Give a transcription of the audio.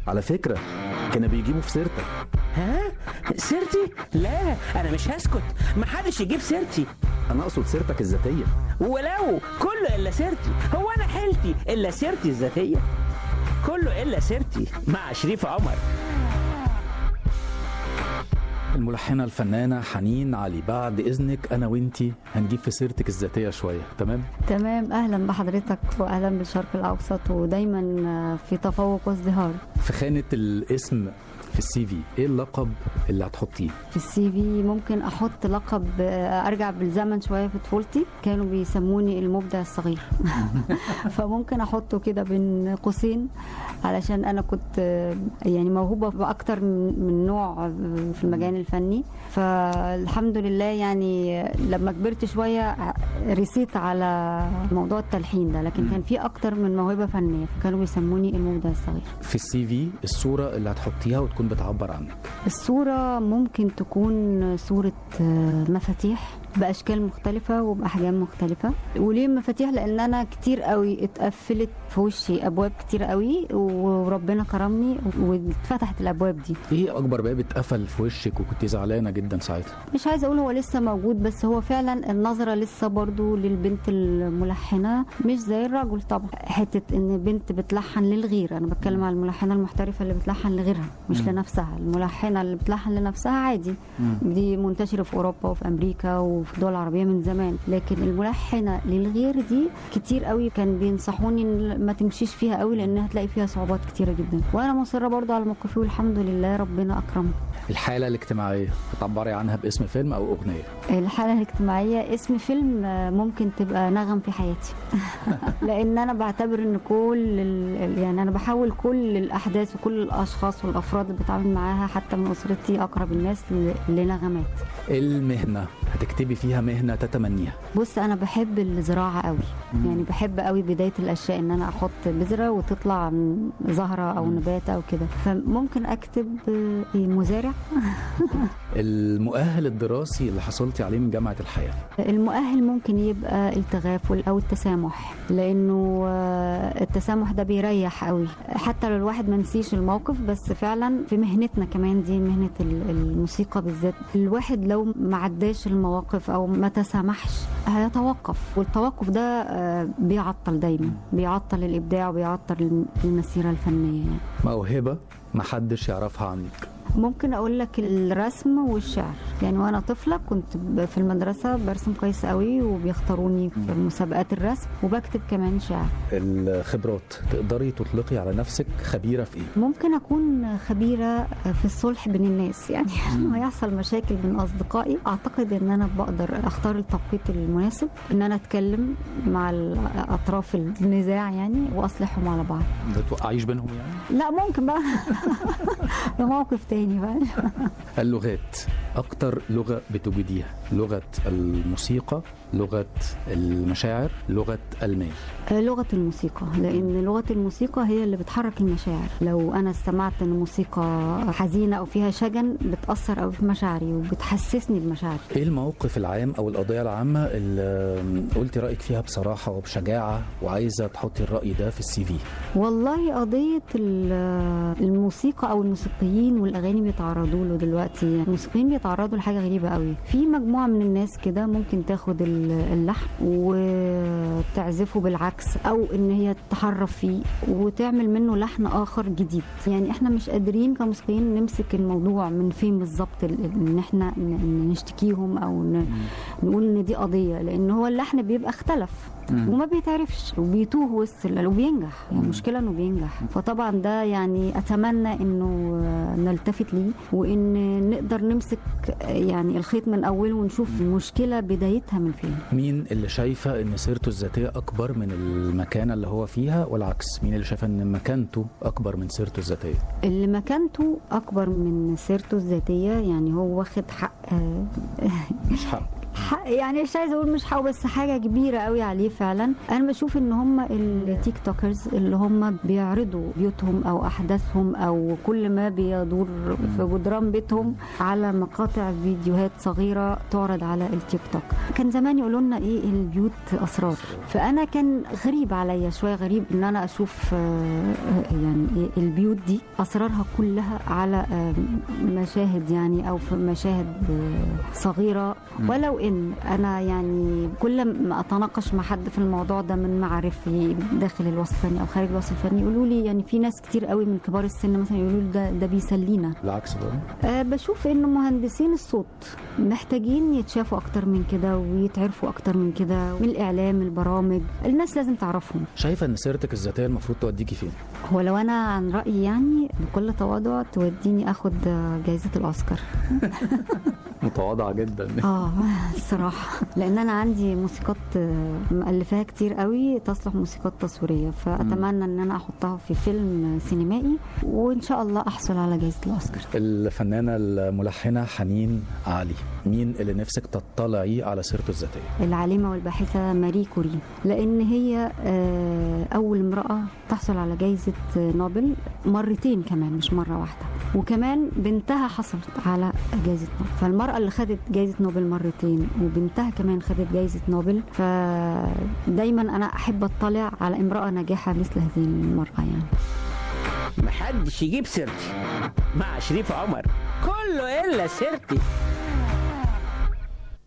على فكره كانوا بيجيبوا في سيرتك ها سيرتي لا انا مش هسكت محدش يجيب سيرتي انا اقصد سيرتك الذاتيه ولو كله الا سيرتي هو انا حيلتي الا سيرتي الذاتيه كله الا سيرتي مع شريف عمر الملحنه الفنانه حنين علي بعد اذنك انا وانتي هنجيب في سيرتك الذاتيه شويه تمام تمام اهلا بحضرتك واهلا بالشرق الاوسط ودايما في تفوق وازدهار في خانه الاسم في السي في ايه اللقب اللي هتحطيه في السي في ممكن احط لقب آه، ارجع بالزمن شويه في طفولتي كانوا بيسموني المبدع الصغير فممكن احطه كده بين قوسين علشان انا كنت آه، يعني موهوبه باكتر من من نوع آه، في المجال الفني فالحمد لله يعني لما كبرت شويه رسيت على موضوع التلحين ده لكن كان في اكتر من موهبه فنيه فكانوا بيسموني المبدع الصغير في السي في الصوره اللي هتحطيها وتكون بتعبر عنك الصورة ممكن تكون صورة آه، مفاتيح بأشكال مختلفة وبأحجام مختلفة وليه مفاتيح لأن أنا كتير قوي اتقفلت في وشي أبواب كتير قوي وربنا كرمني واتفتحت الأبواب دي ايه اكبر باب اتقفل في وشك وكنت زعلانه جدا ساعتها مش عايزة أقول هو لسه موجود بس هو فعلا النظرة لسه برضو للبنت الملحنة مش زي الرجل طبعا حتة إن بنت بتلحن للغير أنا بتكلم على الملحنة المحترفة اللي بتلحن لغيرها مش مم. لنفسها الملحنة اللي بتلحن لنفسها عادي دي منتشرة في أوروبا وفي أمريكا وفي الدول العربية من زمان لكن الملحنة للغير دي كتير قوي كان بينصحوني إن ما تمشيش فيها قوي لأن هتلاقي فيها صعوبات كتيرة جدا وأنا مصرة برضو على موقفي والحمد لله ربنا أكرم الحاله الاجتماعيه هتعبري عنها باسم فيلم او اغنيه الحالة الاجتماعية اسم فيلم آه، ممكن تبقى نغم في حياتي لأن أنا بعتبر إن كل ال- ال- يعني أنا بحاول كل الأحداث وكل الأشخاص والأفراد اللي بتعامل معاها حتى من أسرتي أقرب الناس ل- لنغمات المهنه هتكتبي فيها مهنه تتمنيها بص انا بحب الزراعه قوي يعني بحب قوي بدايه الاشياء ان انا احط بذره وتطلع م- زهره او نبات او كده فممكن اكتب آه، إيه، مزارع المؤهل الدراسي اللي حصلتي عليه من جامعه الحياه المؤهل ممكن يبقى التغافل او التسامح لانه آه، التسامح ده بيريح قوي حتى لو الواحد ما نسيش الموقف بس فعلا في مهنتنا كمان دي مهنه ال- الموسيقى بالذات الواحد لو ما عداش المواقف او ما تسامحش هيتوقف والتوقف ده آه، بيعطل دايما بيعطل الابداع وبيعطل المسيره الفنيه يعني. موهبه محدش يعرفها عنك ممكن اقول لك الرسم والشعر يعني وانا طفله كنت ب- في المدرسه برسم كويس قوي وبيختاروني في مسابقات الرسم وبكتب كمان شعر الخبرات تقدري تطلقي على نفسك خبيره في ايه ممكن اكون خبيره في الصلح بين الناس يعني لما يحصل مشاكل بين اصدقائي اعتقد ان انا بقدر اختار التوقيت المناسب ان انا اتكلم مع اطراف النزاع يعني واصلحهم على بعض ما توقعيش بينهم يعني لا ممكن بقى ده موقف تاني بقى اللغات اكتر لغه بتجديها لغه الموسيقى لغه المشاعر لغه المال لغة الموسيقى لأن لغة الموسيقى هي اللي بتحرك المشاعر لو أنا استمعت إن موسيقى حزينة أو فيها شجن بتأثر أوي في مشاعري وبتحسسني بمشاعري ايه الموقف العام او القضيه العامه اللي قلتي رايك فيها بصراحه وبشجاعه وعايزه تحطي الراي ده في السي في والله قضية ال- الموسيقى أو الموسيقيين والأغاني بيتعرضوا له دلوقتي يعني الموسيقيين بيتعرضوا لحاجة غريبة قوي في مجموعة من الناس كده ممكن تاخد ال- اللحن وتعزفه بالعكس أو إن هي تحرف فيه وتعمل منه لحن آخر جديد يعني إحنا مش قادرين كموسيقيين نمسك الموضوع من فين بالظبط ال- ال- إن إحنا ن- ن- نشتكيهم أو ن- نقول إن دي قضية لأن هو اللحن بيبقى اختلف وما بيتعرفش وبيتوه وسط ال- وبينجح يعني المشكله انه بينجح فطبعا ده يعني اتمنى انه آه، نلتفت ليه وان نقدر نمسك آه، يعني الخيط من اوله ونشوف المشكله بدايتها من فين مين اللي شايفه ان سيرته الذاتيه اكبر من المكانه اللي هو فيها والعكس مين اللي شايفه ان مكانته اكبر من سيرته الذاتيه اللي مكانته اكبر من سيرته الذاتيه يعني هو واخد حق آه، مش حق ح- يعني مش عايزه اقول مش حاجه بس حاجه كبيره قوي عليه فعلا انا بشوف ان هم التيك توكرز اللي هم بيعرضوا بيوتهم او احداثهم او كل ما بيدور في جدران بيتهم على مقاطع فيديوهات صغيره تعرض على التيك توك كان زمان يقولوا لنا ايه البيوت اسرار فانا كان غريب عليا شويه غريب ان انا اشوف آه، يعني إيه البيوت دي اسرارها كلها على آه، مشاهد يعني او في مشاهد آه، صغيره ولو ان انا يعني كل ما اتناقش مع حد في الموضوع ده من معارفي داخل الوسط الفني او خارج الوسط الفني يقولوا لي يعني في ناس كتير قوي من كبار السن مثلا يقولوا لي ده ده بيسلينا بالعكس بقى أه بشوف ان مهندسين الصوت محتاجين يتشافوا اكتر من كده ويتعرفوا اكتر من كده من الاعلام البرامج الناس لازم تعرفهم شايفه ان سيرتك الذاتيه المفروض توديكي فين هو لو انا عن رايي يعني بكل تواضع توديني اخد آه، جايزه الاوسكار متواضعه جدا اه الصراحه لان انا عندي موسيقات آه، مؤلفاها كتير قوي تصلح موسيقات تصويريه فاتمنى ان انا احطها في فيلم سينمائي وان شاء الله احصل على جائزه الاوسكار الفنانه الملحنه حنين علي مين اللي نفسك تطلعي على سيرته الذاتيه العالمه والباحثه ماري كوري لان هي آه، اول امراه تحصل على جائزه نوبل مرتين كمان مش مره واحده وكمان بنتها حصلت على جائزه نوبل فالمراه اللي خدت جائزه نوبل مرتين وبنتها كمان خدت جائزه نوبل فدايما انا احب اطلع على امراه ناجحه مثل هذه المراه يعني محدش يجيب سيرتي مع شريف عمر كله الا سيرتي